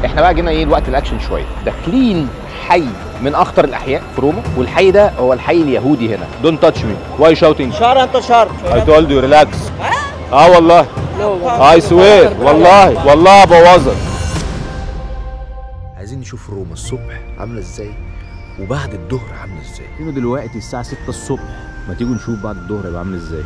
احنا بقى جينا ايه الوقت الاكشن شويه داخلين حي من اخطر الاحياء في روما والحي ده هو الحي اليهودي هنا دونت تاتش مي واي شاوتينج شهر انت شهر I told you relax اه والله I swear والله والله بوظك عايزين نشوف روما الصبح عامله ازاي وبعد الظهر عامله ازاي فينه دلوقتي الساعه 6 الصبح ما تيجوا نشوف بعد الظهر هيبقى عامل ازاي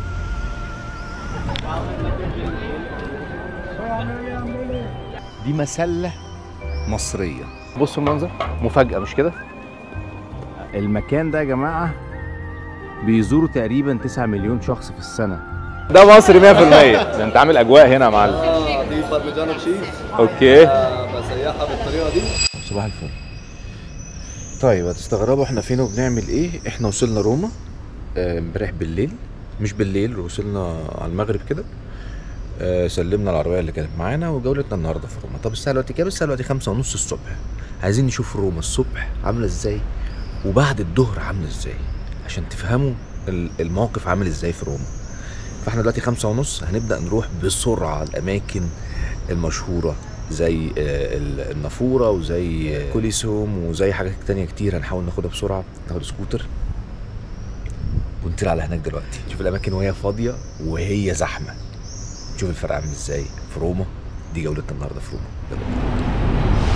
دي مسله مصريه بصوا المنظر مفاجاه مش كده المكان ده يا جماعه بيزوروا تقريبا 9 مليون شخص في السنه ده مصري 100% ده انت عامل اجواء هنا يا معلم اه دي بارميجانو تشيز اوكي آه، بسيحها بالطريقه دي صباح الفل طيب هتستغربوا احنا فين وبنعمل ايه احنا وصلنا روما آه، امبارح بالليل مش بالليل وصلنا على المغرب كده آه، سلمنا العربيه اللي كانت معانا وجولتنا النهارده في روما طب الساعه دلوقتي كام الساعه دلوقتي خمسة ونص الصبح عايزين نشوف روما الصبح عامله ازاي وبعد الظهر عامله ازاي عشان تفهموا ال- الموقف عامل ازاي في روما فاحنا دلوقتي خمسة ونص هنبدأ نروح بسرعة الأماكن المشهورة زي آه، ال- النافورة وزي آه، كوليسوم وزي حاجات تانية كتير هنحاول ناخدها بسرعة ناخد سكوتر ونطير على هناك دلوقتي نشوف الأماكن وهي فاضية وهي زحمة نشوف الفرق عامل ازاي في روما دي جولتنا النهاردة في روما يلا بينا.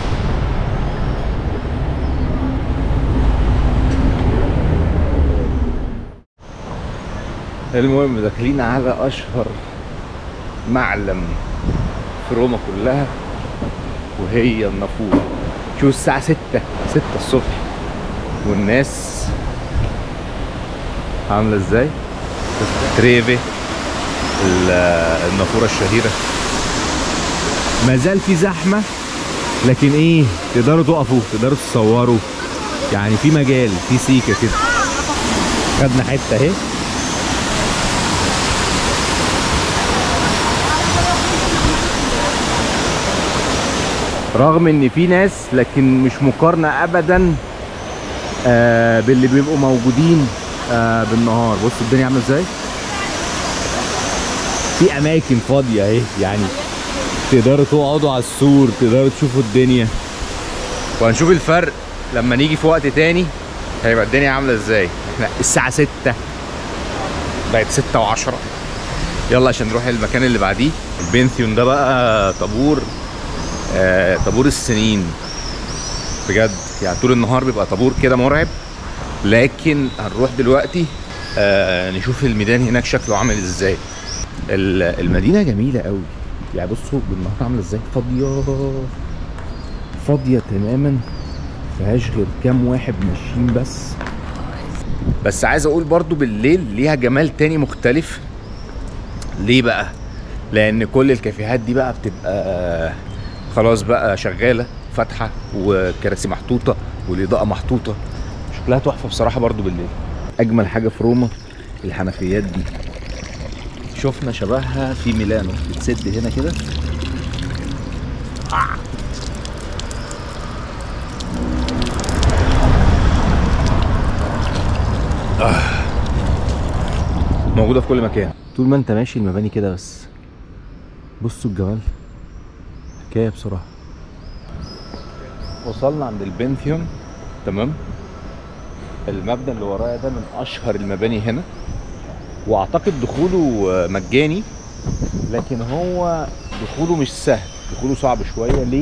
المهم داخلين على اشهر معلم في روما كلها وهي النافوره شوف الساعة ستة ستة الصبح والناس عاملة ازاي تريفي ال- النافورة الشهيرة ما زال في زحمة لكن ايه تقدروا تقفوا تقدروا تصوروا يعني في مجال في سيكة كده خدنا حتة اهي رغم ان في ناس لكن مش مقارنه ابدا آه باللي بيبقوا موجودين آه بالنهار بص الدنيا عامله ازاي في اماكن فاضيه اهي يعني تقدروا تقعدوا على السور تقدروا تشوفوا الدنيا وهنشوف الفرق لما نيجي في وقت تاني هيبقى الدنيا عامله ازاي احنا الساعه 6 بقت 6 و10 يلا عشان نروح المكان اللي بعديه البنثيون ده بقى طابور آه، طابور السنين بجد يعني طول النهار بيبقى طابور كده مرعب لكن هنروح دلوقتي آه، نشوف الميدان هناك شكله عامل ازاي ال- المدينه جميله قوي يعني بصوا بالنهار عامله ازاي فاضيه فاضيه تماما فيهاش غير كام واحد ماشيين بس بس عايز اقول برضو بالليل ليها جمال تاني مختلف ليه بقى لان كل الكافيهات دي بقى بتبقى خلاص بقى شغاله فاتحه وكراسي محطوطه والاضاءه محطوطه شكلها تحفه بصراحه برضو بالليل اجمل حاجه في روما الحنفيات دي شفنا شبهها في ميلانو بتسد هنا كده موجوده في كل مكان طول ما انت ماشي المباني كده بس بصوا الجمال حكايه بصراحه وصلنا عند البنثيون تمام المبنى اللي ورايا ده من اشهر المباني هنا واعتقد دخوله آه، مجاني لكن هو دخوله مش سهل دخوله صعب شويه ليه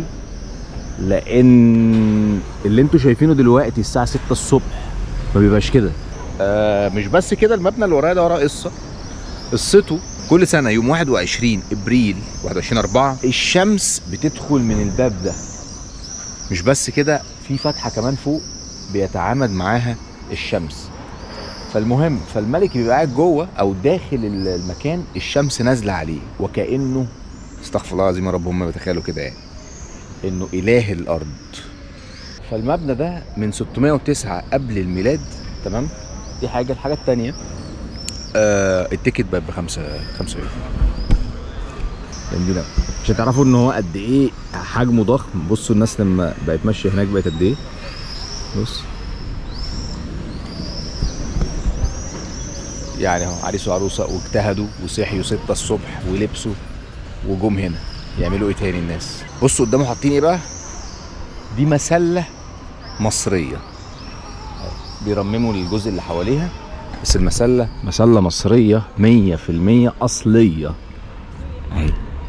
لان اللي انتوا شايفينه دلوقتي الساعه 6 الصبح ما بيبقاش كده آه مش بس كده المبنى اللي ورايا ده وراه قصه قصته كل سنه يوم 21 ابريل 21 4 الشمس بتدخل من الباب ده مش بس كده في فتحه كمان فوق بيتعامد معاها الشمس فالمهم فالملك بيبقى قاعد جوه او داخل ال- المكان الشمس نازله عليه وكانه استغفر الله العظيم يا رب هم بيتخيلوا كده يعني انه اله الارض فالمبنى ده من 609 قبل الميلاد تمام دي حاجه الحاجه الثانيه آه التيكت بقى بخمسة خمسة يورو جميل أوي. عشان تعرفوا ان هو قد ايه حجمه ضخم بصوا الناس لما بقت ماشيه هناك بقت قد ايه بص يعني اهو عريس وعروسه واجتهدوا وصحيوا 6 الصبح ولبسوا وجم هنا يعملوا ايه تاني الناس بصوا قدامه حاطين ايه بقى دي مسله مصريه بيرمموا الجزء اللي حواليها بس المسله مسله مصريه 100% اصليه اهي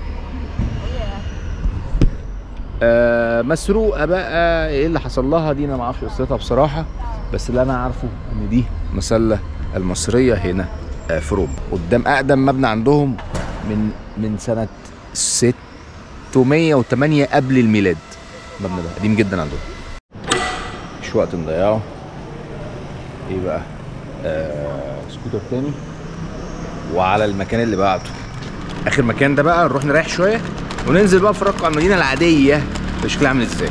آه مسروقه بقى ايه اللي حصل لها دي انا ما اعرفش قصتها بصراحه بس اللي انا عارفه ان دي مسله المصريه هنا آه في روما قدام اقدم مبنى عندهم من من سنه 608 قبل الميلاد المبنى ده قديم جدا عندهم مش وقت نضيعه ايه بقى آه سكوتر تاني وعلى المكان اللي بعده اخر مكان ده بقى نروح نريح شويه وننزل بقى نفرجكم على المدينه العاديه شكلها عامل ازاي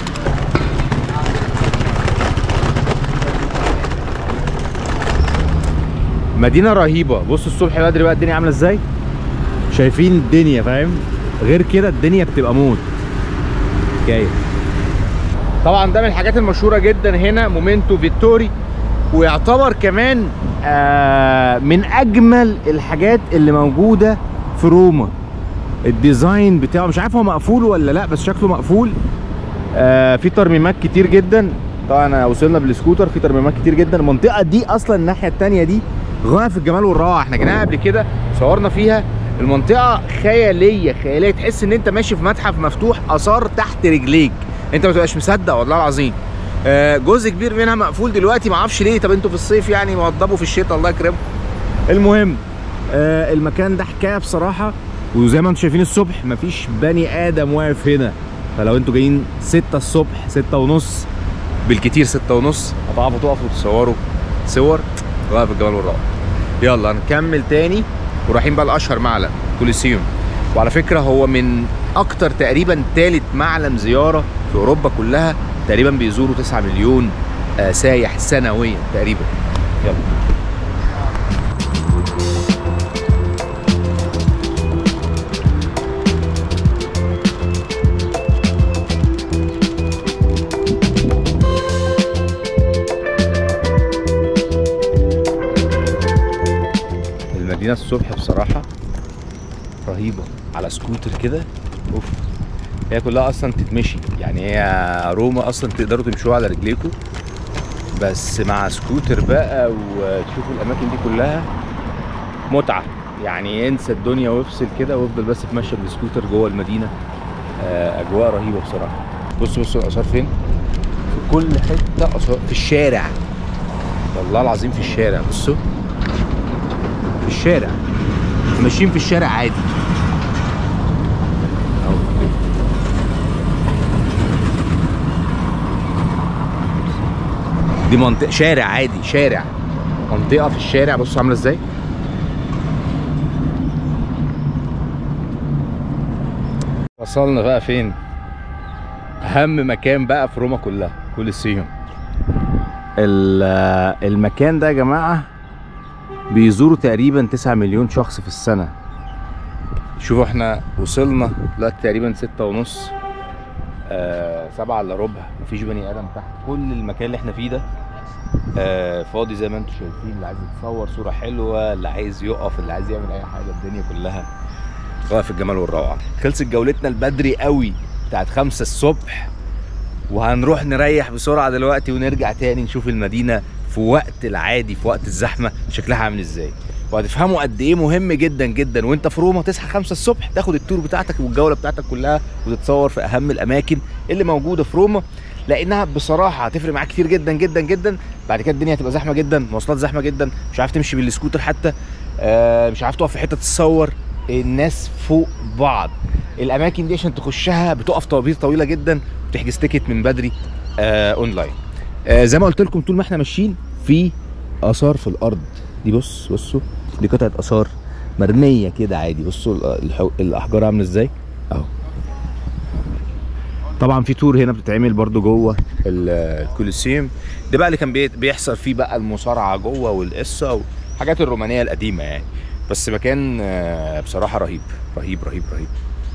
مدينه رهيبه بصوا الصبح بدري بقى الدنيا عامله ازاي شايفين الدنيا فاهم غير كده الدنيا بتبقى موت جاي طبعا ده من الحاجات المشهوره جدا هنا مومنتو فيتوري ويعتبر كمان آه من اجمل الحاجات اللي موجوده في روما الديزاين بتاعه مش عارف هو مقفول ولا لا بس شكله مقفول آه في ترميمات كتير جدا طبعا وصلنا بالسكوتر في ترميمات كتير جدا المنطقه دي اصلا الناحيه التانية دي غايه في الجمال والروعه احنا جيناها قبل كده صورنا فيها المنطقه خياليه خياليه تحس ان انت ماشي في متحف مفتوح اثار تحت رجليك انت ما تبقاش مصدق والله العظيم آه جزء كبير منها مقفول دلوقتي ما اعرفش ليه طب انتوا في الصيف يعني موضبوا في الشتاء الله يكرمكم المهم آه المكان ده حكايه بصراحه وزي ما انتم شايفين الصبح مفيش بني ادم واقف هنا فلو انتوا جايين 6 الصبح 6 ونص بالكتير 6 ونص هتعرفوا تقفوا تصوروا صور واقف الجمال والروعه يلا نكمل تاني ورايحين بقى لاشهر معلم كوليسيوم وعلى فكره هو من اكتر تقريبا ثالث معلم زياره في اوروبا كلها تقريبا بيزوروا 9 مليون آه سايح سنويا تقريبا يلا المدينة الصبح بصراحة رهيبة على سكوتر كده اوف هي كلها اصلا تتمشي يعني هي روما اصلا تقدروا تمشوها على رجليكم بس مع سكوتر بقى وتشوفوا الاماكن دي كلها متعة يعني انسى الدنيا وافصل كده وافضل بس تمشى بالسكوتر جوه المدينة آه، اجواء رهيبة بصراحة بصوا بصوا الاثار فين في كل حتة اثار في الشارع والله العظيم في الشارع بصوا في الشارع ماشيين في الشارع عادي أهو كده. دي منطقة شارع عادي شارع منطقة في الشارع بصوا عاملة ازاي وصلنا بقى فين أهم مكان بقى في روما كلها كوليسيوم ال- المكان ده يا جماعة بيزوروا تقريبا 9 مليون شخص في السنة شوفوا احنا وصلنا دلوقتي تقريبا ستة ونص آه سبعة الا ربع مفيش بني ادم تحت كل المكان اللي احنا فيه ده آه فاضي زي ما انتم شايفين اللي عايز يتصور صورة حلوة اللي عايز يقف اللي عايز يعمل اي حاجة الدنيا كلها غاية في الجمال والروعة خلصت جولتنا البدري قوي بتاعت خمسة الصبح وهنروح نريح بسرعة دلوقتي ونرجع تاني نشوف المدينة في وقت العادي في وقت الزحمة شكلها عامل ازاي وهتفهموا قد ايه مهم جدا جدا وانت في روما تصحى خمسة الصبح تاخد التور بتاعتك والجولة بتاعتك كلها وتتصور في اهم الاماكن اللي موجودة في روما لانها بصراحة هتفرق معاك كتير جدا جدا جدا بعد كده الدنيا هتبقى زحمة جدا مواصلات زحمة جدا مش عارف تمشي بالسكوتر حتى آه مش عارف تقف في حتة تتصور الناس فوق بعض الاماكن دي عشان تخشها بتقف طوابير طويله جدا وتحجز تيكت من بدري آه اونلاين آه زي ما قلت لكم طول ما احنا ماشيين في اثار في الارض دي بص بصوا دي قطعه اثار مرميه كده عادي بصوا ال- الحو... الاحجار عامله ازاي اهو طبعا في تور هنا بتتعمل برضو جوه ال- الكوليسيوم ده بقى اللي كان بي- بيحصل فيه بقى المصارعه جوه والقصه والحاجات الرومانيه القديمه يعني بس مكان آه، بصراحه رهيب رهيب رهيب رهيب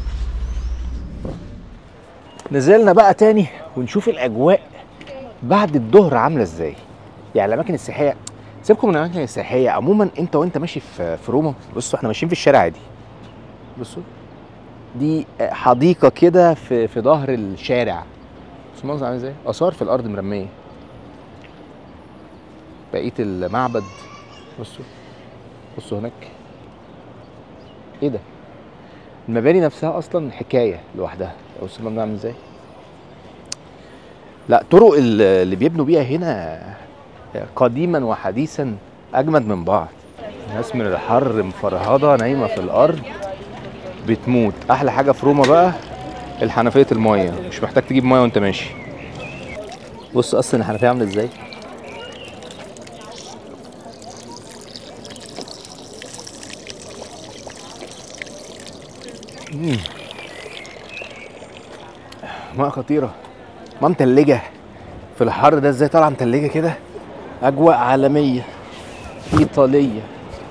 نزلنا بقى تاني ونشوف الاجواء بعد الظهر عامله ازاي يعني الاماكن السياحيه سيبكم من الاماكن السياحيه عموما انت وانت ماشي في في روما بصوا احنا ماشيين في الشارع عادي بصوا دي حديقه كده في في ظهر الشارع بص المنظر عامل ازاي اثار في الارض مرميه بقيه المعبد بصوا بصوا هناك ايه ده المباني نفسها اصلا حكايه لوحدها بص المنظر عامل ازاي لا طرق ال- اللي بيبنوا بيها هنا قديما وحديثا اجمد من بعض ناس من الحر مفرهده نايمه في الارض بتموت احلى حاجه في روما بقى الحنفيه الميه مش محتاج تجيب ميه وانت ماشي بص اصلا الحنفيه عامله ازاي مم. ماء خطيره ماء متلجه في الحر ده ازاي طالعه متلجه كده اجواء عالميه ايطاليه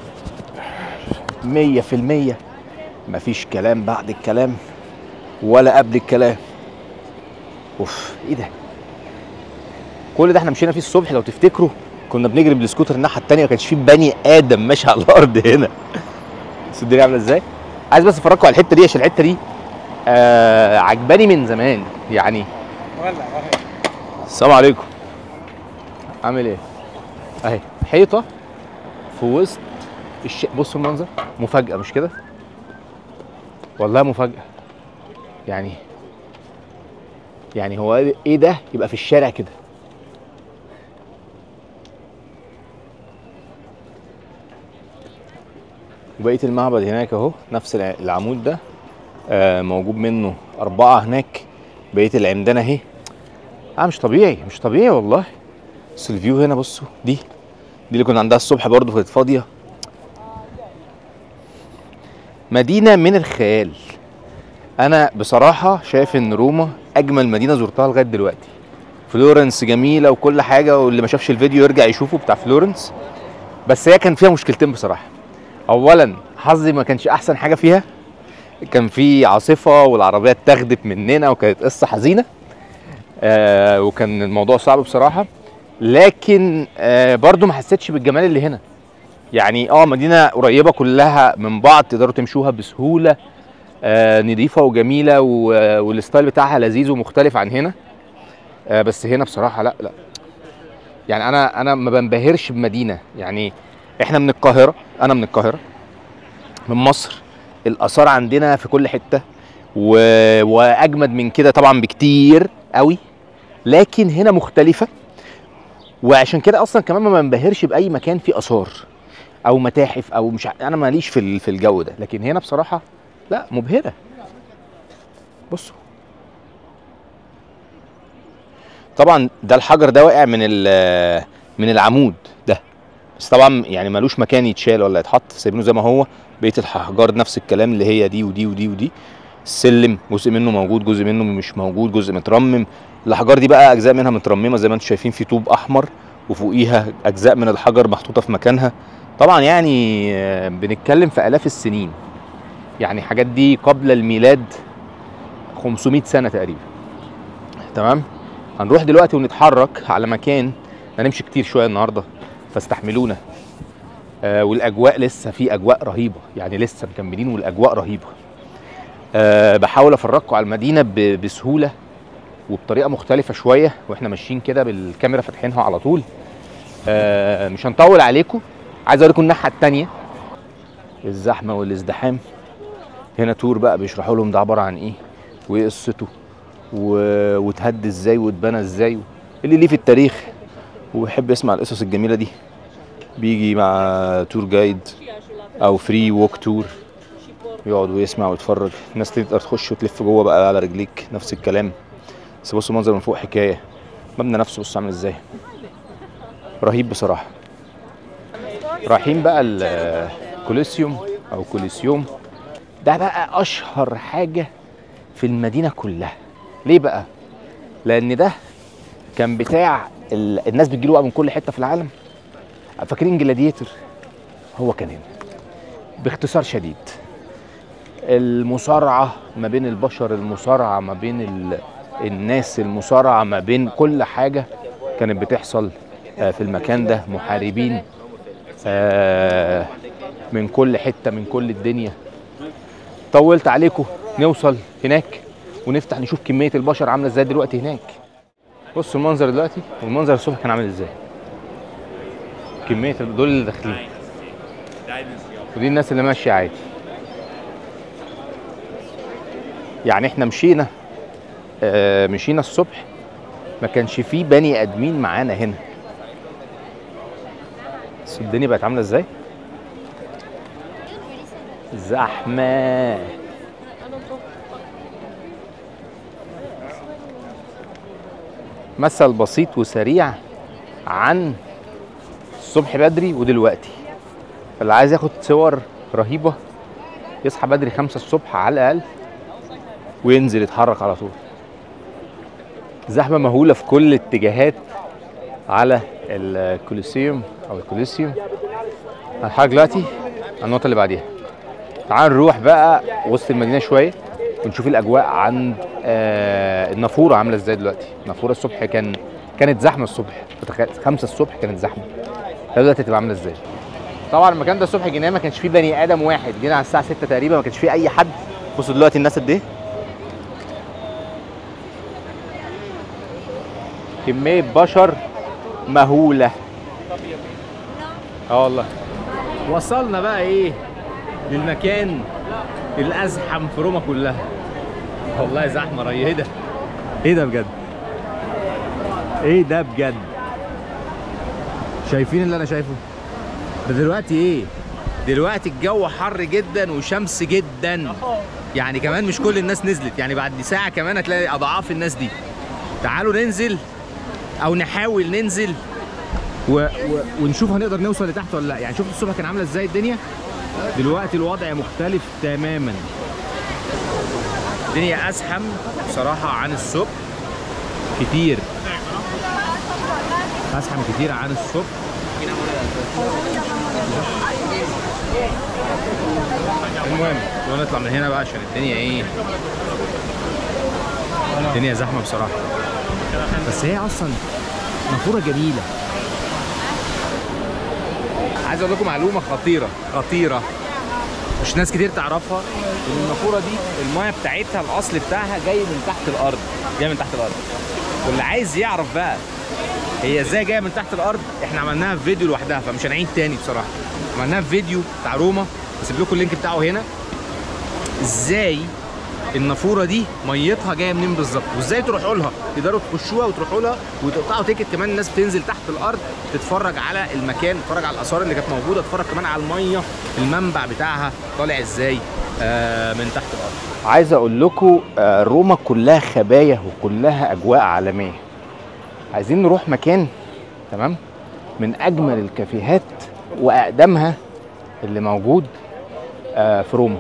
مية في المية مفيش كلام بعد الكلام ولا قبل الكلام اوف ايه ده كل ده احنا مشينا فيه الصبح لو تفتكروا كنا بنجري بالسكوتر الناحيه التانية ما كانش فيه بني ادم ماشي على الارض هنا بس الدنيا عامله ازاي عايز بس افرجكم على الحته دي عشان الحته دي آه عجباني من زمان يعني السلام عليكم عامل ايه اهي حيطه في وسط الش... بصوا المنظر مفاجاه مش كده والله مفاجاه يعني يعني هو ايه ده يبقى في الشارع كده وبقيه المعبد هناك اهو نفس الع- العمود ده آه موجود منه اربعه هناك بقيه العمدان اهي اه مش طبيعي مش طبيعي والله بس الفيو هنا بصوا دي دي اللي كنا عندها الصبح برضه كانت فاضيه مدينه من الخيال انا بصراحه شايف ان روما اجمل مدينه زرتها لغايه دلوقتي فلورنس جميله وكل حاجه واللي ما شافش الفيديو يرجع يشوفه بتاع فلورنس بس هي كان فيها مشكلتين بصراحه اولا حظي ما كانش احسن حاجه فيها كان في عاصفه والعربيه اتاخدت مننا وكانت قصه حزينه آه وكان الموضوع صعب بصراحه لكن آه برضو ما حسيتش بالجمال اللي هنا يعني اه مدينه قريبه كلها من بعض تقدروا تمشوها بسهوله آه نظيفه وجميله و- والستايل بتاعها لذيذ ومختلف عن هنا آه بس هنا بصراحه لا لا يعني انا انا ما بنبهرش بمدينه يعني احنا من القاهره انا من القاهره من مصر الاثار عندنا في كل حته و... واجمد من كده طبعا بكتير قوي لكن هنا مختلفه وعشان كده اصلا كمان ما بنبهرش باي مكان فيه اثار او متاحف او مش ع... انا ماليش في ال- في الجو ده لكن هنا بصراحه لا مبهره بصوا طبعا ده الحجر ده واقع من ال- من العمود ده بس طبعا يعني ملوش مكان يتشال ولا يتحط سايبينه زي ما هو بقيه الاحجار نفس الكلام اللي هي دي ودي ودي ودي السلم جزء منه موجود جزء منه مش موجود جزء مترمم الاحجار دي بقى اجزاء منها مترممه زي ما انتم شايفين في طوب احمر وفوقيها اجزاء من الحجر محطوطه في مكانها طبعا يعني آه، بنتكلم في الاف السنين يعني حاجات دي قبل الميلاد 500 سنه تقريبا تمام هنروح دلوقتي ونتحرك على مكان هنمشي كتير شويه النهارده فاستحملونا آه والاجواء لسه في اجواء رهيبه يعني لسه مكملين والاجواء رهيبه آه بحاول افرجكم على المدينه ب- بسهوله وبطريقه مختلفه شويه واحنا ماشيين كده بالكاميرا فاتحينها على طول آه مش هنطول عليكم عايز اوريكم الناحيه التانية الزحمه والازدحام هنا تور بقى بيشرحوا لهم ده عباره عن ايه وايه قصته و... واتهد ازاي واتبنى ازاي اللي ليه في التاريخ وبيحب يسمع القصص الجميله دي بيجي مع تور جايد او فري ووك تور يقعد ويسمع ويتفرج الناس تقدر تخش وتلف جوه بقى على رجليك نفس الكلام بس بصوا المنظر من فوق حكايه المبنى نفسه بص عامل ازاي رهيب بصراحه رايحين بقى الكوليسيوم او كوليسيوم ده بقى اشهر حاجه في المدينه كلها ليه بقى لان ده كان بتاع ال... الناس بتجيله بقى من كل حته في العالم فاكرين جلاديتر هو كان هنا باختصار شديد المصارعه ما بين البشر المصارعه ما بين ال... الناس المصارعه ما بين كل حاجه كانت بتحصل آه، في المكان ده محاربين آه، من كل حته من كل الدنيا طولت عليكم نوصل هناك ونفتح نشوف كميه البشر عامله ازاي دلوقتي هناك بصوا المنظر دلوقتي والمنظر الصبح كان عامل ازاي كميه دول اللي داخلين ودي الناس اللي ماشيه عادي يعني احنا مشينا آه مشينا الصبح ما كانش فيه بني ادمين معانا هنا بس الدنيا بقت عامله ازاي زحمه مثل بسيط وسريع عن الصبح بدري ودلوقتي اللي عايز ياخد صور رهيبة يصحى بدري خمسة الصبح على الأقل وينزل يتحرك على طول زحمة مهولة في كل الاتجاهات على الكوليسيوم أو الكوليسيوم هنتحرك دلوقتي على النقطة اللي بعديها تعال نروح بقى وسط المدينة شوية ونشوف الأجواء عند آه النافورة عاملة ازاي دلوقتي النافورة الصبح كان كانت زحمة الصبح تخيل خمسة الصبح كانت زحمة تخيل دلوقتي تبقى عاملة ازاي طبعا المكان ده الصبح جيناه ما كانش فيه بني ادم واحد جينا على الساعه 6 تقريبا ما كانش فيه اي حد بصوا دلوقتي الناس قد ايه كميه بشر مهوله اه والله وصلنا بقى ايه للمكان الازحم في روما كلها والله زحمه رهيبه ايه ده ايه ده بجد ايه ده بجد شايفين اللي انا شايفه ده دلوقتي ايه دلوقتي الجو حر جدا وشمس جدا يعني كمان مش كل الناس نزلت يعني بعد ساعة كمان هتلاقي أضعاف الناس دي تعالوا ننزل أو نحاول ننزل و... و... ونشوف هنقدر نوصل لتحت ولا لا يعني شفت الصبح كان عاملة ازاي الدنيا دلوقتي الوضع مختلف تماما الدنيا أزحم بصراحة عن الصبح كتير أزحم كتير عن الصبح المهم يلا نطلع من هنا بقى عشان الدنيا ايه الدنيا زحمه بصراحه بس هي اصلا نافوره جميله عايز اقول لكم معلومه خطيره خطيره مش ناس كتير تعرفها ان النافوره دي المايه بتاعتها الاصل بتاعها جاي من تحت الارض جاي من تحت الارض واللي عايز يعرف بقى هي ازاي جايه من تحت الارض احنا عملناها في فيديو لوحدها فمش هنعيد تاني بصراحه عملناها في فيديو بتاع روما هسيب لكم اللينك بتاعه هنا ازاي النافوره دي ميتها جايه منين بالظبط وازاي تروحوا لها تقدروا تخشوها وتروحوا لها وتقطعوا تيكت كمان الناس بتنزل تحت الارض تتفرج على المكان تتفرج على الاثار اللي كانت موجوده تتفرج كمان على الميه المنبع بتاعها طالع ازاي آه من تحت الارض عايز اقول لكم آه روما كلها خبايا وكلها اجواء عالميه عايزين نروح مكان تمام من اجمل الكافيهات واقدمها اللي موجود آه في روما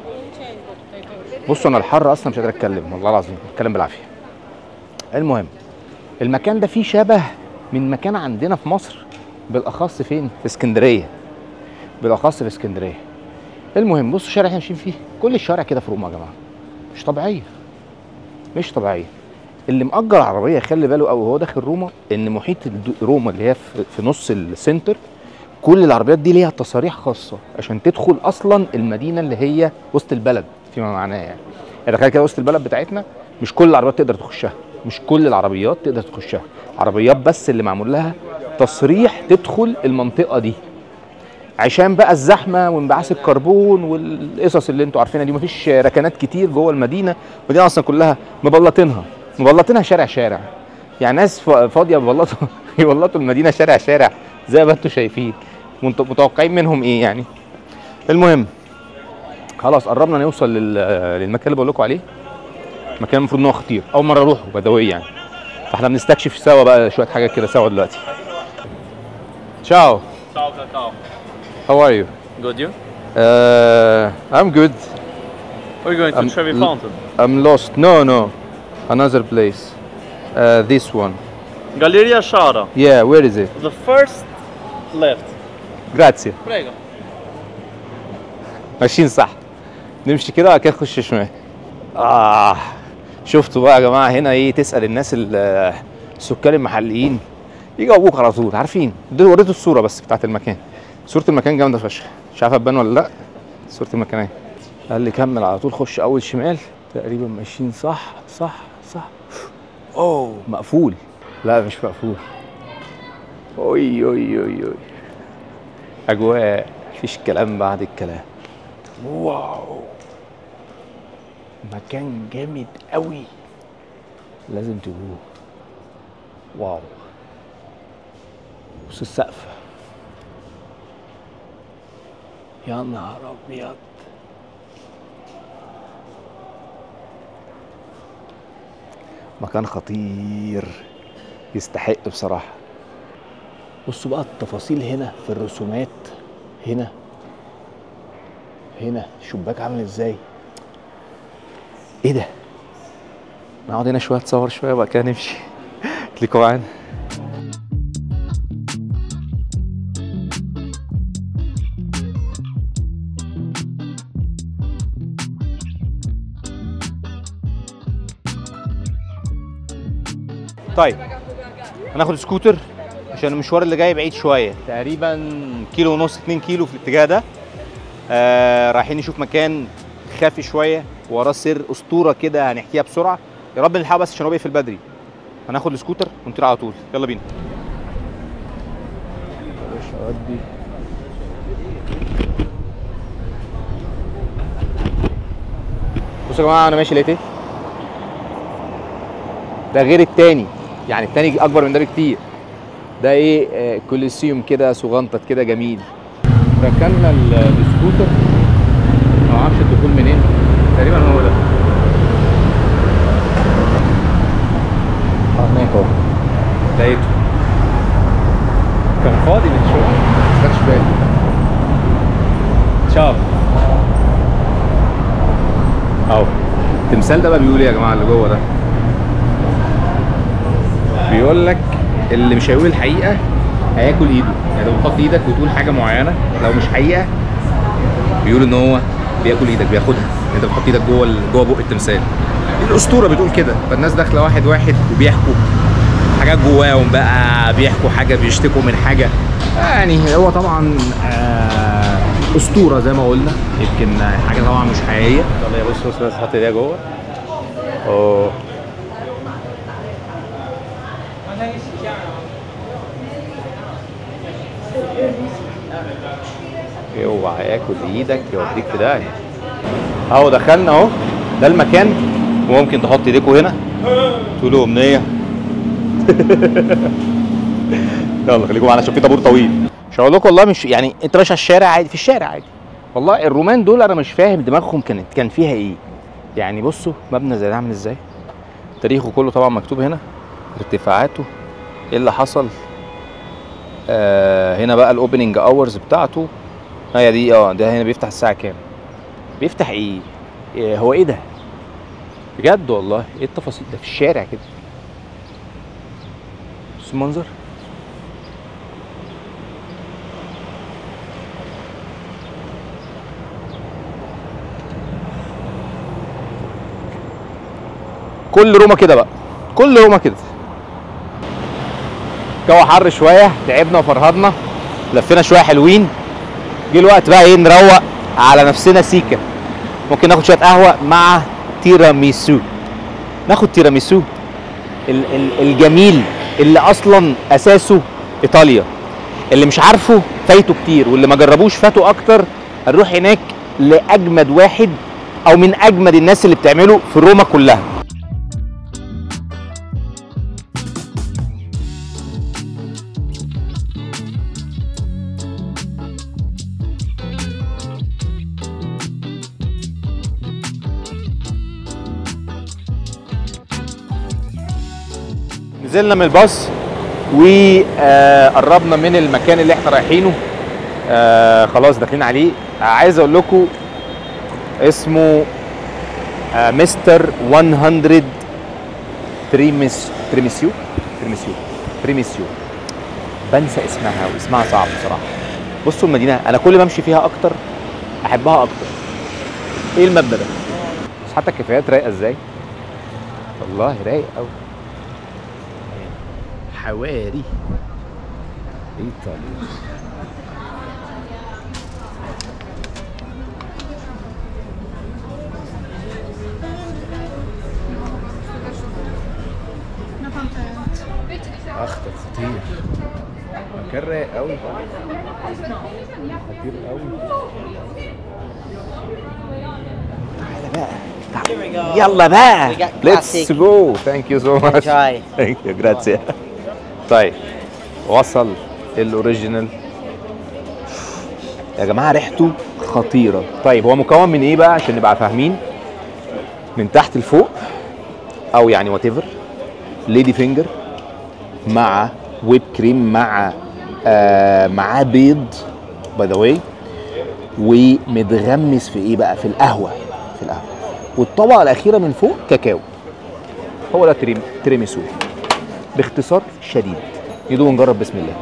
بصوا انا الحر اصلا مش قادر اتكلم والله العظيم بتكلم بالعافيه المهم المكان ده فيه شبه من مكان عندنا في مصر بالاخص فين في اسكندريه بالاخص في اسكندريه المهم بصوا الشارع احنا ماشيين فيه كل الشوارع كده في روما يا جماعه مش طبيعيه مش طبيعيه اللي مأجر عربيه خلي باله قوي وهو داخل روما ان محيط الد- روما اللي هي في في نص السنتر كل العربيات دي ليها تصاريح خاصه عشان تدخل اصلا المدينه اللي هي وسط البلد فيما معناه يعني يعني تخيل كده وسط البلد بتاعتنا مش كل العربيات تقدر تخشها مش كل العربيات تقدر تخشها عربيات بس اللي معمول لها تصريح تدخل المنطقه دي عشان بقى الزحمه وانبعاث الكربون والقصص اللي انتوا عارفينها دي مفيش ركنات كتير جوه المدينه المدينه اصلا كلها مبلطينها مبلطينها شارع شارع يعني ناس فا- فاضيه بيبلطوا يبلطوا المدينه شارع شارع زي ما انتوا شايفين منت- متوقعين منهم ايه يعني المهم خلاص قربنا نوصل لل- للمكان اللي بقول لكم عليه مكان المفروض ان هو خطير اول مره اروحه بدوي يعني فاحنا بنستكشف سوا بقى شويه حاجات كده سوا دلوقتي تشاو Ciao, ciao, ciao. How are you? Good, you? Uh, I'm good. We're going to Um, Trevi l- Fountain. I'm lost. No, no. Another place. Uh, this one. Galleria Shara. Yeah, where is it? The first left. Grazie. Prego. ماشيين صح. نمشي كده وبعد كده نخش شمال. آه شفتوا بقى يا جماعة هنا ايه تسأل الناس ال- السكان المحليين يجاوبوك على طول عارفين دول وريته الصورة بس بتاعت المكان صورة المكان جامدة فشخ مش عارف هتبان ولا لا صورة المكان اهي قال لي كمل على طول خش أول شمال تقريبا ماشيين صح صح صح اوه مقفول لا مش مقفول اوي اوي اوي اوي اجواء مفيش كلام بعد الكلام واو مكان جامد قوي لازم تجوه واو بص السقف يا نهار ابيض مكان خطير يستحق بصراحة بصوا بقى التفاصيل هنا في الرسومات هنا هنا الشباك عامل ازاي ايه ده نقعد هنا شويه نتصور شويه وبعد كده نمشي خليكوا معانا طيب هناخد سكوتر عشان المشوار اللي جاي بعيد شويه تقريبا كيلو ونص 2 كيلو في الاتجاه ده آه رايحين نشوف مكان خافي شويه وراه سر اسطوره كده هنحكيها بسرعه يا رب نلحقها بس عشان هو بيقفل بدري هناخد السكوتر ونطير على طول يلا بينا بصوا يا جماعه انا ماشي لقيت ايه ده غير التاني يعني التاني اكبر من ده بكتير ده ايه آه، كوليسيوم كده صغنطط كده جميل ركننا ال- السكوتر ما اعرفش الدخول منين تقريبا هو ده اه هناك اهو لقيته كان فاضي من شويه ما خدتش بالي شاف اهو التمثال ده بقى بيقول ايه يا جماعه اللي جوه ده بيقول لك اللي مش هيقول الحقيقه هياكل ايده يعني لو بتحط ايدك وتقول حاجه معينه لو مش حقيقه بيقول ان هو بياكل ايدك بياخدها انت بتحط ايدك جوه ال- جوه بق التمثال الاسطوره بتقول كده فالناس داخله واحد واحد وبيحكوا حاجات جواهم بقى بيحكوا حاجه بيشتكوا من حاجه يعني هو طبعا آه، اسطوره زي ما قلنا يمكن حاجه طبعا مش حقيقيه يلا يا بص بص بس حط ايديها جوه اوه اوعى ياكل ايدك يوديك في داهيه اهو دخلنا اهو ده المكان وممكن تحط ايديكوا هنا تقولوا امنيه يلا خليكم معانا عشان في طابور طويل مش هقول لكم والله مش يعني انت ماشي على الشارع عادي في الشارع عادي والله الرومان دول انا مش فاهم دماغهم كانت كان فيها ايه يعني بصوا مبنى زي ده عامل ازاي تاريخه كله طبعا مكتوب هنا ارتفاعاته ايه اللي حصل آه هنا بقى الاوبننج اورز بتاعته هي دي اه ده هنا بيفتح الساعه كام بيفتح ايه, إيه هو ايه ده بجد والله ايه التفاصيل ده في الشارع كده بص المنظر كل روما كده بقى كل روما كده جو حر شويه تعبنا وفرهدنا لفينا شويه حلوين جه الوقت بقى ايه نروق على نفسنا سيكا ممكن ناخد شويه قهوه مع تيراميسو ناخد تيراميسو ال- ال- الجميل اللي اصلا اساسه ايطاليا اللي مش عارفه فايته كتير واللي ما جربوش فاته اكتر هنروح هناك لاجمد واحد او من اجمد الناس اللي بتعمله في روما كلها نزلنا من الباص وقربنا من المكان اللي احنا رايحينه آه خلاص داخلين عليه آه عايز اقول لكم اسمه آه مستر 100 تريمس تريمسيو تريمسيو تريمسيو بنسى اسمها واسمها صعب بصراحه بصوا المدينه انا كل ما امشي فيها اكتر احبها اكتر ايه المبنى ده بس حتى الكافيهات رايقه ازاي والله رايق قوي حواري ايطاليا اخطر خطير مكان رايق قوي خطير قوي يلا بقى We got ليتس classic. جو ثانك يو سو ماتش Enjoy. ثانك يو جراتسيا طيب وصل الاوريجينال يا جماعه ريحته خطيره طيب هو مكون من ايه بقى عشان نبقى فاهمين من تحت لفوق او يعني وات ايفر ليدي فينجر مع ويب كريم مع آه معاه بيض باي ذا واي ومتغمس في ايه بقى في القهوه في القهوه والطبقه الاخيره من فوق كاكاو هو ده تريم تريميسو باختصار شديد يدوق نجرب بسم الله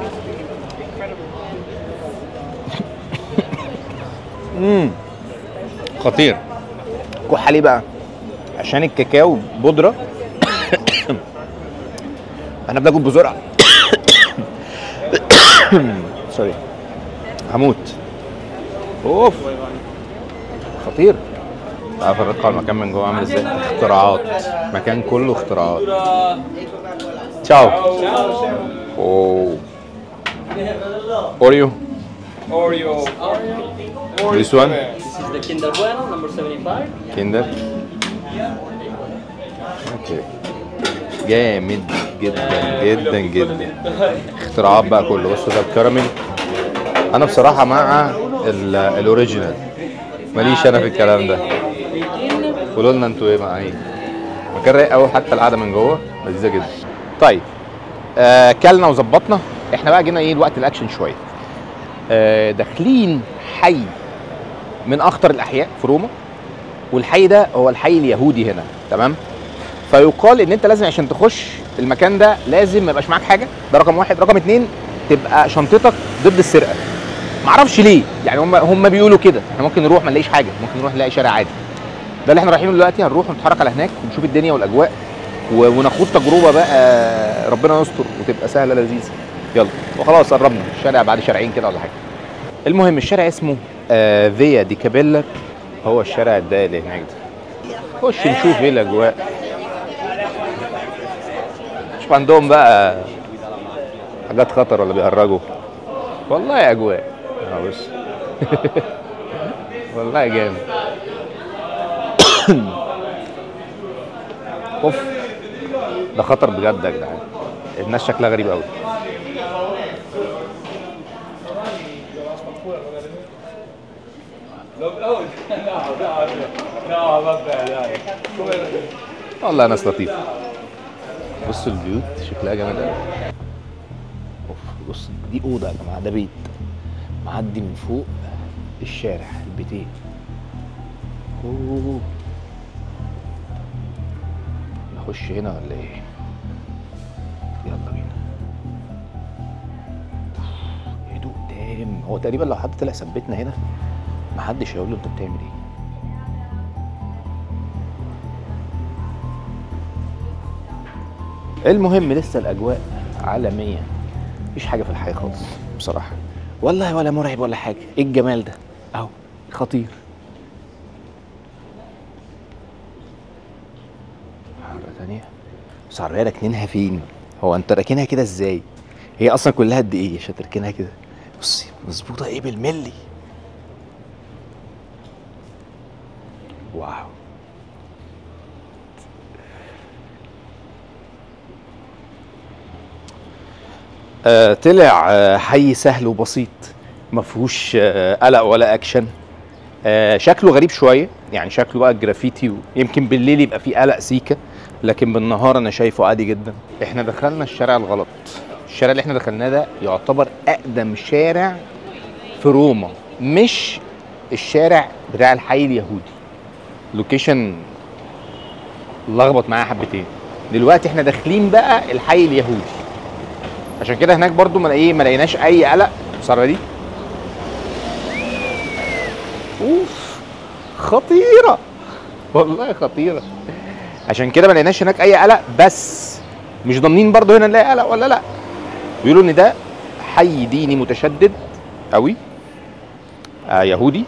امم خطير كح عليه بقى عشان الكاكاو بودره انا بناكل بسرعه سوري هموت اوف خطير عارف الرقعة المكان من جوه عامل ازاي اختراعات مكان كله اختراعات تشاو اوه اوريو Oreo. This one? This is the Kinder Bueno, number 75. كيندر اوكي جامد جدا جدا جدا اختراعات بقى كله بصوا ده الكراميل انا بصراحه مع ال- الاوريجينال ماليش انا في الكلام ده قولوا لنا انتوا ايه معايا مكان رايق قوي حتى القعده من جوه لذيذه جدا طيب آه كلنا وظبطنا احنا بقى جينا ايه الوقت الاكشن شويه آه داخلين حي من اخطر الاحياء في روما والحي ده هو الحي اليهودي هنا تمام فيقال ان انت لازم عشان تخش المكان ده لازم ما يبقاش معاك حاجه ده رقم واحد رقم اتنين تبقى شنطتك ضد السرقه معرفش ليه يعني هم هم بيقولوا كده احنا ممكن نروح ما نلاقيش حاجه ممكن نروح نلاقي شارع عادي ده اللي احنا رايحينه دلوقتي هنروح نتحرك على هناك ونشوف الدنيا والاجواء و- ونخوض تجربه بقى ربنا يستر وتبقى سهله لذيذه يلا وخلاص قربنا الشارع بعد شارعين كده ولا حاجه المهم الشارع اسمه آه فيا دي كابيلا هو الشارع الضيق اللي هناك ده خش نشوف ايه الاجواء شوف عندهم بقى حاجات خطر ولا بيهرجوا والله اجواء اه بص والله جامد اوف ده خطر بجد يا جدعان الناس شكلها غريب قوي والله ناس لطيفة بصوا البيوت شكلها جامد قوي اوف بص دي اوضه يا جماعه ده بيت معدي من فوق الشارع البيتين اوه نخش هنا ولا ايه يلا بينا هدوء تام هو تقريبا لو حد طلع ثبتنا هنا محدش هيقول له انت بتعمل ايه المهم لسه الاجواء عالميه مفيش حاجه في الحياه خالص بصراحه والله ولا مرعب ولا حاجه ايه الجمال ده اهو خطير مرة تانية بس عربية راكنينها فين؟ هو انت راكنها كده ازاي؟ هي اصلا كلها قد ايه عشان تركنها كده؟ بصي مظبوطة ايه بالملي واو آه طلع آه حي سهل وبسيط ما فيهوش آه قلق ولا اكشن آه شكله غريب شويه يعني شكله بقى جرافيتي ويمكن بالليل يبقى فيه قلق سيكه لكن بالنهار انا شايفه عادي جدا احنا دخلنا الشارع الغلط الشارع اللي احنا دخلناه ده يعتبر اقدم شارع في روما مش الشارع بتاع الحي اليهودي لوكيشن لخبط معايا حبتين دلوقتي احنا داخلين بقى الحي اليهودي عشان كده هناك برضو ما ايه ما لقيناش اي قلق الصراحه دي اوف خطيره والله خطيره عشان كده ما لقيناش هناك اي قلق بس مش ضامنين برضو هنا نلاقي قلق ولا لا بيقولوا ان ده حي ديني متشدد قوي آه يهودي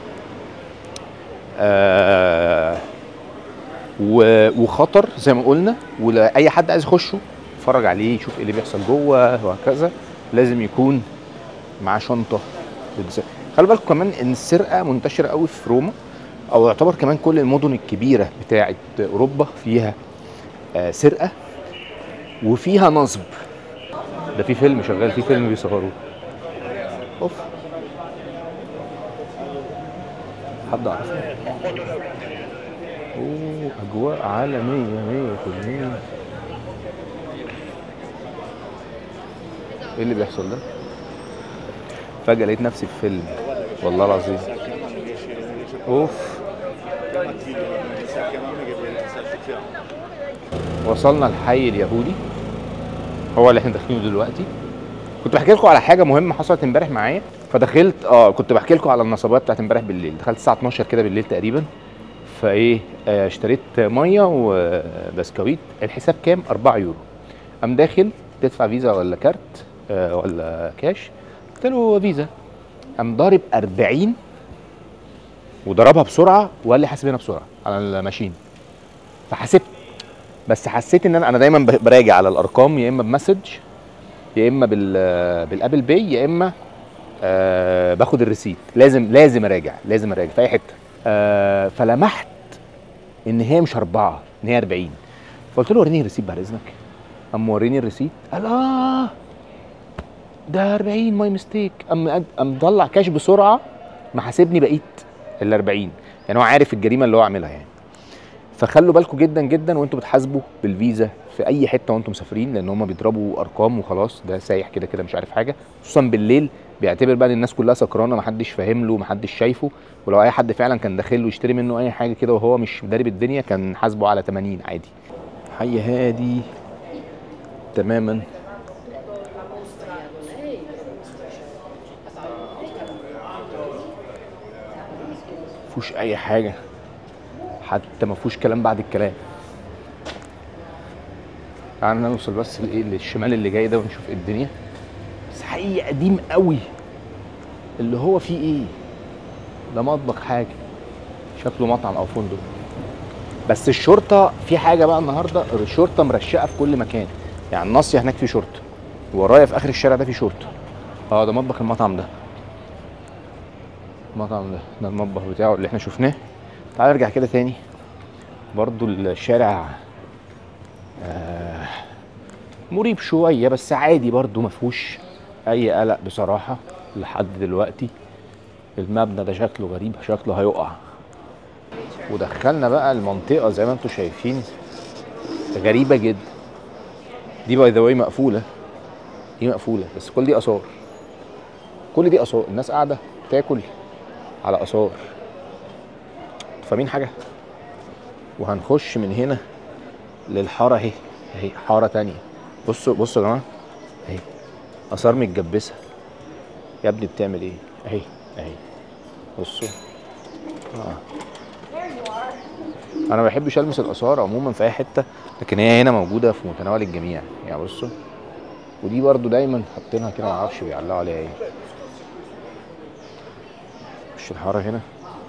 آه و- وخطر زي ما قلنا ولا اي حد عايز يخشه يتفرج عليه يشوف ايه اللي بيحصل جوه وهكذا لازم يكون معاه شنطه للس- خلي بالكم كمان ان السرقه منتشره قوي في روما او يعتبر كمان كل المدن الكبيره بتاعه اوروبا فيها آه، سرقه وفيها نصب ده في فيلم شغال في فيلم بيصوروه اوف حد عارفه اوه اجواء عالميه 100% ايه اللي بيحصل ده فجاه لقيت نفسي في فيلم والله العظيم اوف وصلنا الحي اليهودي هو اللي احنا داخلينه دلوقتي كنت بحكي لكم على حاجه مهمه حصلت امبارح معايا فدخلت اه كنت بحكي لكم على النصبات بتاعت امبارح بالليل دخلت الساعه 12 كده بالليل تقريبا فايه آه اشتريت ميه وبسكويت الحساب كام 4 يورو قام داخل تدفع فيزا ولا كارت آه ولا كاش قلت له فيزا قام ضارب 40 وضربها بسرعه وقال لي حاسب هنا بسرعه على الماشين فحسبت بس حسيت ان انا انا دايما ب- براجع على الارقام يا اما بمسج يا اما بال بالابل باي يا اما آه باخد الريسيت لازم لازم اراجع لازم اراجع في اي حته آه فلمحت ان هي مش اربعه ان هي 40 فقلت له وريني الريسيت بعد اذنك قام موريني الريسيت قال اه ده 40 ماي ميستيك قام قام مطلع كاش بسرعه محاسبني بقيت ال 40 يعني هو عارف الجريمه اللي هو عاملها يعني فخلوا بالكم جدا جدا وانتوا بتحاسبوا بالفيزا في اي حته وانتم مسافرين لان هم بيضربوا ارقام وخلاص ده سايح كده كده مش عارف حاجه خصوصا بالليل بيعتبر بقى ان الناس كلها سكرانه محدش فاهم له محدش شايفه ولو اي حد فعلا كان داخل له يشتري منه اي حاجه كده وهو مش دارب الدنيا كان حاسبه على 80 عادي حي هادي تماما مفيهوش اي حاجه حتى ما فيهوش كلام بعد الكلام تعالى نوصل بس لايه للشمال اللي جاي ده ونشوف ايه الدنيا بس حقيقي قديم قوي اللي هو فيه ايه ده مطبخ حاجه شكله مطعم او فندق بس الشرطه في حاجه بقى النهارده الشرطه مرشقه في كل مكان يعني الناصيه هناك في شرطه ورايا في اخر الشارع ده في شرطه اه ده مطبخ المطعم ده المطعم ده ده المطبخ بتاعه اللي احنا شفناه تعال نرجع كده تاني برضو الشارع آه مريب شويه بس عادي برضو ما فيهوش اي قلق بصراحه لحد دلوقتي المبنى ده شكله غريب شكله هيقع ودخلنا بقى المنطقه زي ما انتم شايفين غريبه جدا دي باي ذا واي مقفوله دي مقفوله بس كل دي اثار كل دي اثار الناس قاعده تاكل على اثار فاهمين حاجه وهنخش من هنا للحاره اهي اهي حاره تانية بصوا بصوا يا جماعه اهي اثار متجبسه يا ابني بتعمل ايه اهي اهي بصوا اه انا ما بحبش المس الاثار عموما في اي حته لكن هي هنا موجوده في متناول الجميع يعني بصوا ودي برضو دايما حاطينها كده معرفش بيعلقوا عليها ايه مش الحاره هنا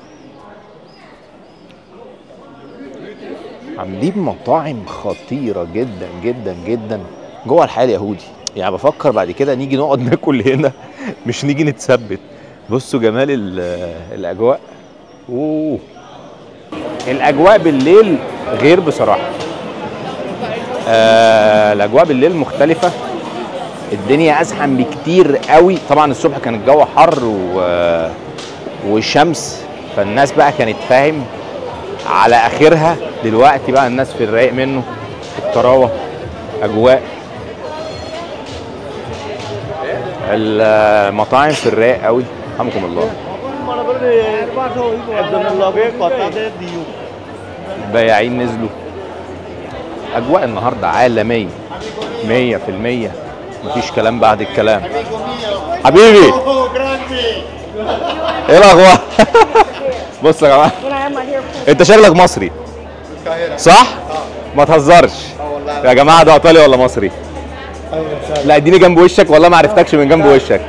عاملين مطاعم خطيره جدا جدا جدا جوه الحي اليهودي يعني بفكر بعد كده نيجي نقعد ناكل هنا مش نيجي نتثبت بصوا جمال ال- الاجواء اوه الاجواء بالليل غير بصراحه آه الاجواء بالليل مختلفه الدنيا ازحم بكتير قوي طبعا الصبح كان الجو حر و... والشمس فالناس بقى كانت فاهم على اخرها دلوقتي بقى الناس في الرايق منه في الطراوه اجواء المطاعم في الرايق قوي رحمكم الله البياعين نزلوا اجواء النهارده عالميه 100% مفيش كلام بعد الكلام حبيبي ايه الاخبار بص يا جماعه انت شكلك مصري صح ما تهزرش يا جماعه ده ايطالي ولا مصري لا اديني جنب وشك والله ما عرفتكش من جنب وشك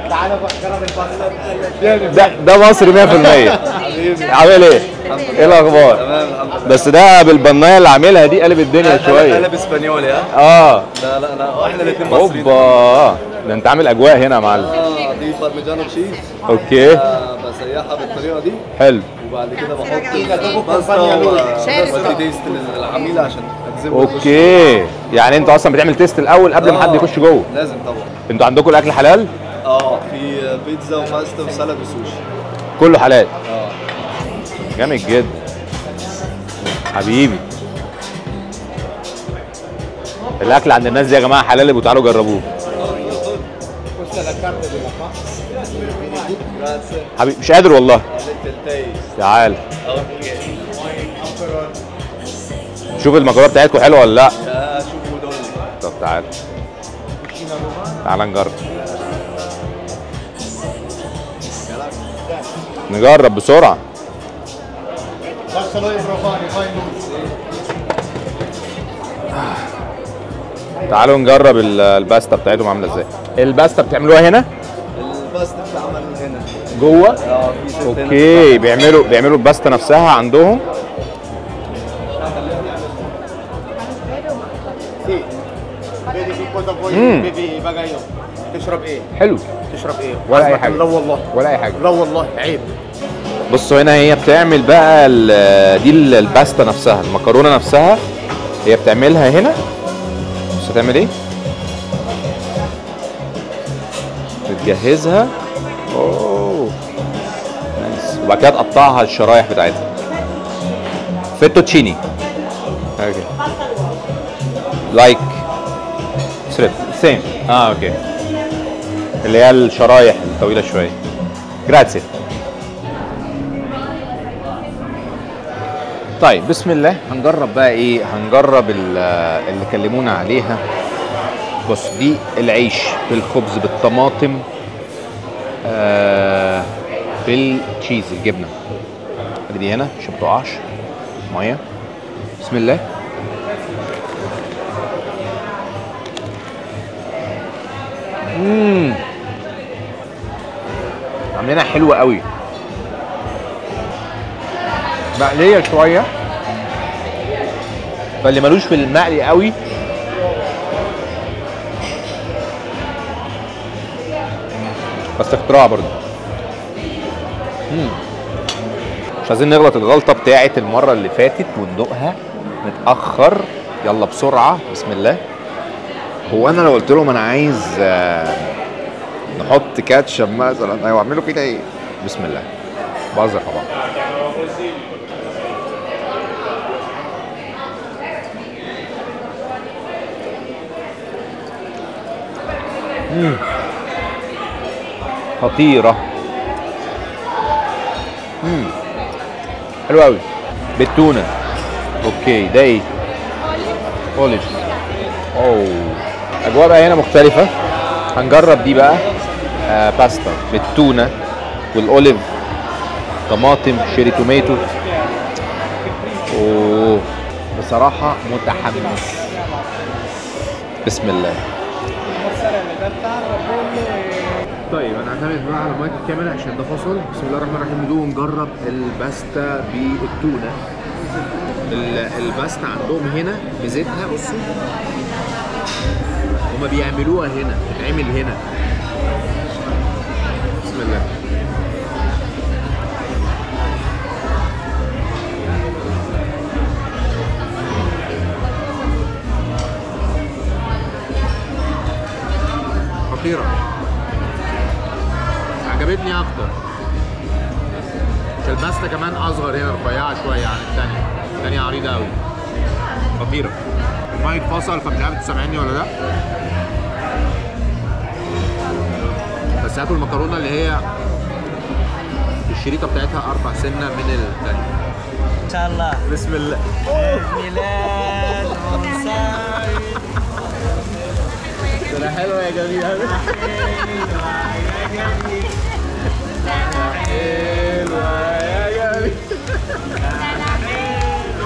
ده ده مصري 100% عامل ايه؟ ايه الاخبار؟ تمام الحمد لله بس ده بالبنايه اللي عاملها دي قلب الدنيا شويه قلب اسبانيولي ها اه لا لا لا احنا الاثنين مصريين اوبا ده انت عامل اجواء هنا يا معلم اه دي بارميجانو تشيز اوكي آه، بسيحها بالطريقه دي حلو وبعد كده بحط باستا وبدي تيست للعميل عشان اجذبه اوكي يعني انت اصلا بتعمل تيست الاول قبل ما حد يخش جوه لازم طبعا انتوا عندكم الاكل حلال اه في بيتزا وباستا وسلطه وسوشي كله حلال اه جامد جدا حبيبي الاكل عند الناس دي يا جماعه حلال يبقوا تعالوا جربوه حبيبي مش قادر والله تعال شوف المكرونه بتاعتكم حلوه ولا لا يا شوفوا دول طب تعال تعال نجرب نجرب بسرعه تعالوا نجرب ال- الباستا بتاعتهم عامله ازاي الباستا بتعملوها هنا الباستا بتتعمل هنا جوه اه في ست هنا اوكي بيعملوا بيعملوا الباستا نفسها عندهم Vedi che cosa vuoi? Mm. Bevi bagaglio. تشرب ايه؟ حلو تشرب ايه؟ ولا اي عزمك حاجه لا والله ولا اي حاجه لا والله عيب بصوا هنا هي بتعمل بقى ال- دي ال- الباستا نفسها المكرونه نفسها هي بتعملها هنا بص هتعمل ايه بتجهزها اوه نايس وبعد كده تقطعها الشرايح بتاعتها فيتوتشيني اوكي لايك ستريب سيم اه اوكي اللي هي الشرايح الطويله شويه جراتسي طيب بسم الله هنجرب بقى ايه هنجرب ال- اللي كلمونا عليها بص دي العيش بالخبز بالطماطم آه بالتشيز الجبنه ادي دي هنا عشان ما تقعش ميه بسم الله مم. عاملينها حلوه قوي مقليه شويه فاللي ملوش في المقلي قوي بس اختراع برضه مم. مش عايزين نغلط الغلطه بتاعت المره اللي فاتت وندوقها متاخر يلا بسرعه بسم الله هو انا لو قلت لهم انا عايز آه، نحط كاتشب مثلا ايوه اعملوا كده ايه بسم الله بهزر طبعا مم. خطيرة مم. حلو قوي بالتونة اوكي ده ايه؟ اوليف اوه اجواء بقى هنا مختلفة هنجرب دي بقى آه باستا بالتونة والاوليف طماطم شيري توميتو اوه بصراحة متحمس بسم الله طيب انا هعتمد بقى على مايك الكاميرا عشان ده فصل بسم الله الرحمن الرحيم ندوق ونجرب الباستا بالتونه ال- الباستا عندهم هنا ميزتها بصوا هما بيعملوها هنا بتتعمل هنا بسم الله خطيرة عجبتني أكتر عشان الباستا كمان أصغر هنا رفيعة شوية عن التانية التانية عريضة أوي خطيرة المايك فصل فمش عارف انتوا سامعيني ولا لا بس هاتوا المكرونة اللي هي الشريطة بتاعتها أربع سنة من التانية ان شاء الله بسم الله ميلاد ده حلوة يا جميل حلوة يا جميل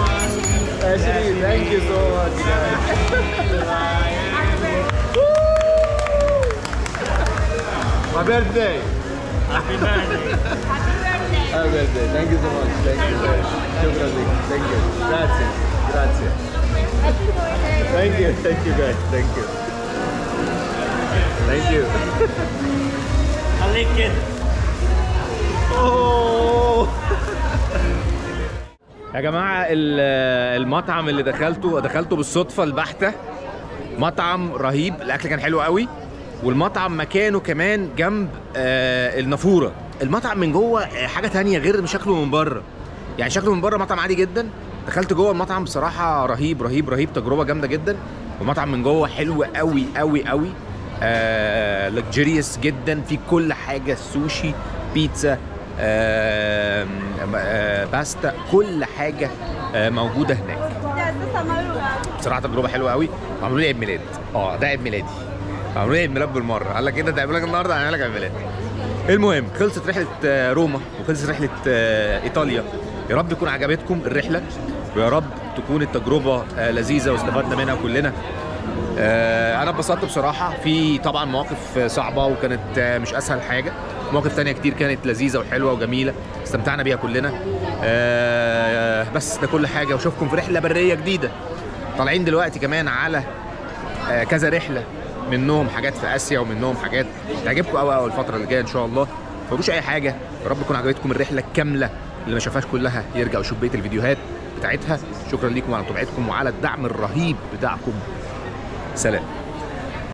ماشي ثانك يو سو ماتش My birthday. Happy birthday. Happy birthday. Thank you so much. Thank you. شكرا لك. Thank you. Grazie. Grazie. Thank you. Thank you guys. Thank you. Thank you. خليك كده يا جماعة ال- المطعم اللي دخلته دخلته بالصدفة البحتة مطعم رهيب الأكل كان حلو قوي والمطعم مكانه كمان جنب آه النافورة المطعم من جوه آه، حاجة تانية غير شكله من بره يعني شكله من بره مطعم عادي جدا دخلت جوه المطعم بصراحة رهيب رهيب رهيب تجربة جامدة جدا والمطعم من جوه حلو قوي قوي قوي آه لكجيريوس جدا في كل حاجة سوشي بيتزا آه آه باستا كل حاجة آه موجودة هناك بصراحه تجربه حلوه قوي وعملوا لي عيد ميلاد اه ده عيد ميلادي عملوا لي عيد ميلاد بالمره قال لك كده تعمل لك النهارده هنعمل لك عيد ميلاد المهم خلصت رحله آه، روما وخلصت رحله آه، ايطاليا يا رب تكون عجبتكم الرحله ويا رب تكون التجربه آه، لذيذه واستفدنا منها كلنا آه، انا اتبسطت بصراحه في طبعا مواقف آه، صعبه وكانت آه، مش اسهل حاجه مواقف تانية كتير كانت لذيذه وحلوه وجميله استمتعنا بيها كلنا آه، بس ده كل حاجه واشوفكم في رحله بريه جديده طالعين دلوقتي كمان على آه، كذا رحله منهم حاجات في اسيا ومنهم حاجات تعجبكم قوي قوي الفتره اللي جايه ان شاء الله ما تفوتوش اي حاجه يا رب تكون عجبتكم الرحله الكامله اللي ما شافهاش كلها يرجع يشوف بقيه الفيديوهات بتاعتها شكرا ليكم على متابعتكم وعلى الدعم الرهيب بتاعكم سلام